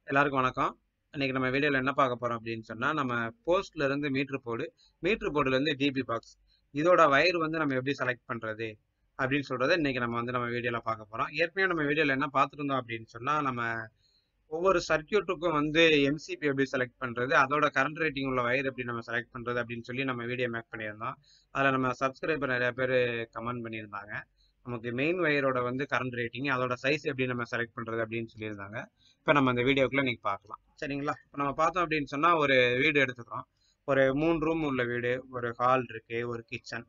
எல்லாருக்கும் வணக்கம் இன்னைக்கு நம்ம வீடியோவில் என்ன பார்க்க போறோம் அப்படின்னு சொன்னா நம்ம போஸ்ட்ல இருந்து மீட்டர் போர்டு மீட்டர் போர்டுல இருந்து டிபி பாக்ஸ் இதோட வயர் வந்து நம்ம எப்படி செலக்ட் பண்றது அப்படின்னு சொல்றதை இன்னைக்கு நம்ம வந்து நம்ம வீடியோல பார்க்க போறோம் ஏற்கனவே நம்ம வீடியோல என்ன பார்த்துருந்தோம் அப்படின்னு சொன்னா நம்ம ஒவ்வொரு சர்க்கியூட்டுக்கும் வந்து எம்சிபி எப்படி செலக்ட் பண்றது அதோட கரண்ட் ரேட்டிங் உள்ள வயர் எப்படி நம்ம செலக்ட் பண்றது அப்படின்னு சொல்லி நம்ம வீடியோ மேக் பண்ணியிருந்தோம் அதில் நம்ம சப்ஸ்கிரைபர் நிறைய பேர் கமெண்ட் பண்ணியிருந்தாங்க நமக்கு மெயின் வயரோட வந்து கரண்ட் ரேட்டிங் அதோட சைஸ் எப்படி நம்ம செலக்ட் பண்றது அப்படின்னு சொல்லியிருந்தாங்க இப்போ நம்ம அந்த வீடியோக்குள்ள இன்னைக்கு பார்க்கலாம் சரிங்களா இப்போ நம்ம பார்த்தோம் அப்படின்னு சொன்னா ஒரு வீடு எடுத்துக்கிறோம் ஒரு மூணு ரூம் உள்ள வீடு ஒரு ஹால் இருக்கு ஒரு கிச்சன்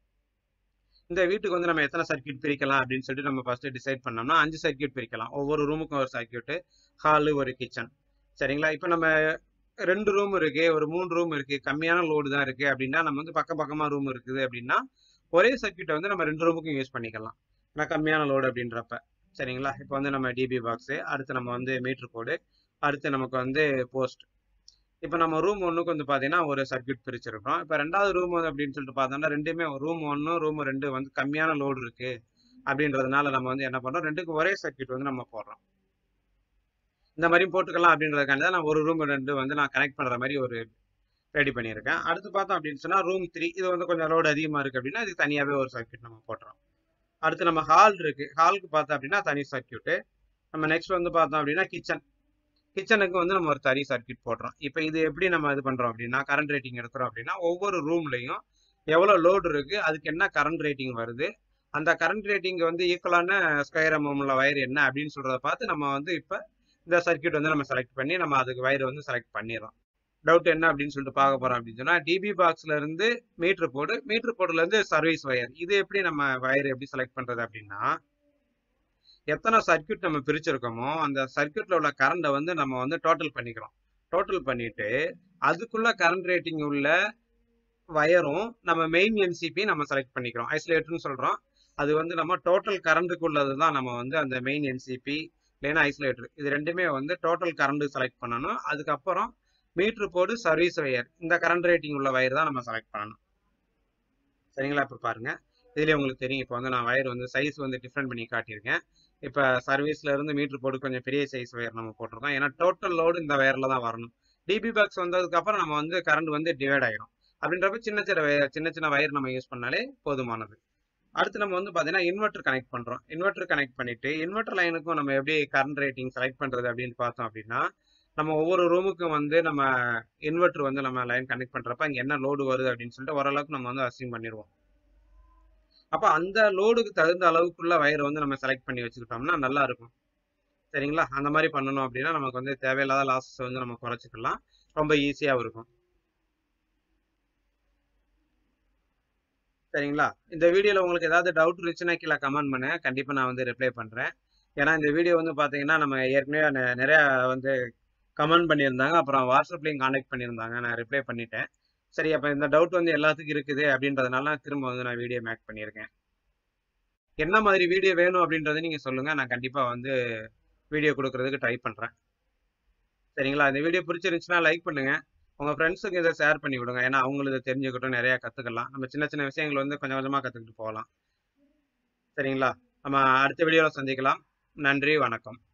இந்த வீட்டுக்கு வந்து நம்ம எத்தனை சர்க்கியூட் பிரிக்கலாம் அப்படின்னு சொல்லிட்டு நம்ம ஃபர்ஸ்ட் டிசைட் பண்ணோம்னா அஞ்சு சர்க்கியூட் பிரிக்கலாம் ஒவ்வொரு ரூமுக்கும் ஒரு சர்க்கியூட் ஹாலு ஒரு கிச்சன் சரிங்களா இப்போ நம்ம ரெண்டு ரூம் இருக்கு ஒரு மூணு ரூம் இருக்கு கம்மியான லோடு தான் இருக்கு அப்படின்னா நம்ம வந்து பக்கம் பக்கமா ரூம் இருக்குது அப்படின்னா ஒரே சர்க்கியூட்டை வந்து நம்ம ரெண்டு ரூமுக்கும் யூஸ் பண்ணிக்கலாம் ஏன்னா கம்மியான லோடு அப்படின்றப்ப சரிங்களா இப்போ வந்து நம்ம டிபி பாக்ஸு அடுத்து நம்ம வந்து மீட்ரு கோடு அடுத்து நமக்கு வந்து போஸ்ட் இப்போ நம்ம ரூம் ஒன்றுக்கு வந்து பார்த்தீங்கன்னா ஒரு சர்க்கியூட் பிரிச்சிருக்கோம் இப்போ ரெண்டாவது ரூம் வந்து அப்படின்னு சொல்லிட்டு பார்த்தோம்னா ரெண்டுமே ரூம் ஒன்று ரூம் ரெண்டு வந்து கம்மியான லோடு இருக்கு அப்படின்றதுனால நம்ம வந்து என்ன பண்ணுறோம் ரெண்டுக்கும் ஒரே சர்க்கியூட் வந்து நம்ம போடுறோம் இந்த மாதிரி போட்டுக்கலாம் அப்படின்றதுக்காண்டி தான் நான் ஒரு ரூம் ரெண்டு வந்து நான் கனெக்ட் பண்ணுற மாதிரி ஒரு ரெடி பண்ணியிருக்கேன் அடுத்து பார்த்தோம் அப்படின்னு சொன்னால் ரூம் த்ரீ இது வந்து கொஞ்சம் லோடு அதிகமாக இருக்குது அப்படின்னா இதுக்கு தனியாகவே ஒரு சர்க்கியூட் நம்ம போட்டுறோம் அடுத்து நம்ம ஹால் இருக்கு ஹாலுக்கு பார்த்தோம் அப்படின்னா தனி சர்க்கியூட்டு நம்ம நெக்ஸ்ட் வந்து பார்த்தோம் அப்படின்னா கிச்சன் கிச்சனுக்கு வந்து நம்ம ஒரு தனி சர்க்கியூட் போடுறோம் இப்போ இது எப்படி நம்ம இது பண்ணுறோம் அப்படின்னா கரண்ட் ரேட்டிங் எடுக்கிறோம் அப்படின்னா ஒவ்வொரு ரூம்லையும் எவ்வளோ லோடு இருக்கு அதுக்கு என்ன கரண்ட் ரேட்டிங் வருது அந்த கரண்ட் ரேட்டிங் வந்து ஈக்குவலான ஸ்கொயர் எம்எம்ல வயர் என்ன அப்படின்னு சொல்றத பார்த்து நம்ம வந்து இப்போ இந்த சர்க்கியூட் வந்து நம்ம செலக்ட் பண்ணி நம்ம அதுக்கு வயர் வந்து செலக்ட் பண்ணிடுறோம் டவுட் என்ன அப்படின்னு சொல்லிட்டு பார்க்க போறோம் அப்படின்னு சொன்னா டிபி பாக்ஸ்ல இருந்து மீட்டர் போர்டு மீட்டர் போர்டுல இருந்து சர்வீஸ் வயர் இது எப்படி நம்ம வயர் எப்படி செலக்ட் பண்றது அப்படின்னா எத்தனை சர்க்கியூட் நம்ம பிரிச்சிருக்கோமோ அந்த சர்க்கியூட்ல உள்ள கரண்டை வந்து நம்ம வந்து டோட்டல் பண்ணிக்கிறோம் டோட்டல் பண்ணிட்டு அதுக்குள்ள கரண்ட் ரேட்டிங் உள்ள வயரும் நம்ம மெயின் எம்சிபி நம்ம செலக்ட் பண்ணிக்கிறோம் ஐசோலேட்டர்னு சொல்றோம் அது வந்து நம்ம டோட்டல் கரண்ட்டுக்கு உள்ளது தான் நம்ம வந்து அந்த மெயின் என்சிபி இல்லைன்னா ஐசோலேட்டர் இது ரெண்டுமே வந்து டோட்டல் கரண்ட் செலக்ட் பண்ணணும் அதுக்கப்புறம் மீட்ரு போர்டு சர்வீஸ் வயர் இந்த கரண்ட் ரேட்டிங் உள்ள வயர் தான் நம்ம செலக்ட் பண்ணணும் சரிங்களா இப்போ பாருங்க இதுலேயே உங்களுக்கு தெரியும் இப்போ வந்து நான் வயர் வந்து சைஸ் வந்து டிஃப்ரெண்ட் பண்ணி காட்டியிருக்கேன் இப்போ சர்வீஸ்ல இருந்து மீட்ரு போர்டு கொஞ்சம் பெரிய சைஸ் வயர் நம்ம போட்டிருக்கோம் ஏன்னா டோட்டல் லோடு இந்த வயர்ல தான் வரணும் டிபி பாக்ஸ் வந்ததுக்கு அப்புறம் நம்ம வந்து கரண்ட் வந்து டிவைட் ஆகிடும் அப்படின்றப்ப சின்ன சின்ன வயர் சின்ன சின்ன வயர் நம்ம யூஸ் பண்ணாலே போதுமானது அடுத்து நம்ம வந்து பார்த்தீங்கன்னா இன்வெர்டர் கனெக்ட் பண்ணுறோம் இன்வெர்டர் கனெக்ட் பண்ணிட்டு இன்வெர்டர் லைனுக்கும் நம்ம எப்படி கரண்ட் ரேட்டிங் செலக்ட் பண்ணுறது அப்படின்னு பார்த்தோம் அப்படின்னா நம்ம ஒவ்வொரு ரூமுக்கும் வந்து நம்ம இன்வெர்டர் வந்து நம்ம லைன் கனெக்ட் பண்ணுறப்ப அங்கே என்ன லோடு வருது அப்படின்னு சொல்லிட்டு ஓரளவுக்கு நம்ம வந்து அசியூம் பண்ணிடுவோம் அப்போ அந்த லோடுக்கு தகுந்த அளவுக்குள்ள வயர் வந்து நம்ம செலக்ட் பண்ணி வச்சுக்கிட்டோம்னா நல்லா இருக்கும் சரிங்களா அந்த மாதிரி பண்ணணும் அப்படின்னா நமக்கு வந்து தேவையில்லாத லாஸஸ் வந்து நம்ம குறைச்சிக்கலாம் ரொம்ப ஈஸியாகவும் இருக்கும் சரிங்களா இந்த வீடியோவில் உங்களுக்கு ஏதாவது டவுட் இருந்துச்சுன்னா கீழே கமெண்ட் பண்ணுங்க கண்டிப்பாக நான் வந்து ரிப்ளை பண்ணுறேன் ஏன்னா இந்த வீடியோ வந்து பார்த்தீங்கன்னா நம்ம ஏற்கனவே நிறையா வந்து கமெண்ட் பண்ணியிருந்தாங்க அப்புறம் வாட்ஸ்அப்லேயும் காண்டாக்ட் பண்ணியிருந்தாங்க நான் ரிப்ளை பண்ணிட்டேன் சரி அப்போ இந்த டவுட் வந்து எல்லாத்துக்கும் இருக்குது அப்படின்றதுனால திரும்ப வந்து நான் வீடியோ மேக் பண்ணியிருக்கேன் என்ன மாதிரி வீடியோ வேணும் அப்படின்றத நீங்கள் சொல்லுங்கள் நான் கண்டிப்பாக வந்து வீடியோ கொடுக்கறதுக்கு ட்ரை பண்ணுறேன் சரிங்களா இந்த வீடியோ பிடிச்சிருந்துச்சுன்னா லைக் பண்ணுங்கள் உங்கள் ஃப்ரெண்ட்ஸுக்கு இதை ஷேர் பண்ணி விடுங்க ஏன்னா அவங்களுக்கு தெரிஞ்சுக்கிட்டும் நிறையா கற்றுக்கலாம் நம்ம சின்ன சின்ன விஷயங்கள் வந்து கொஞ்சம் கொஞ்சமாக கற்றுக்கிட்டு போகலாம் சரிங்களா நம்ம அடுத்த வீடியோவில் சந்திக்கலாம் நன்றி வணக்கம்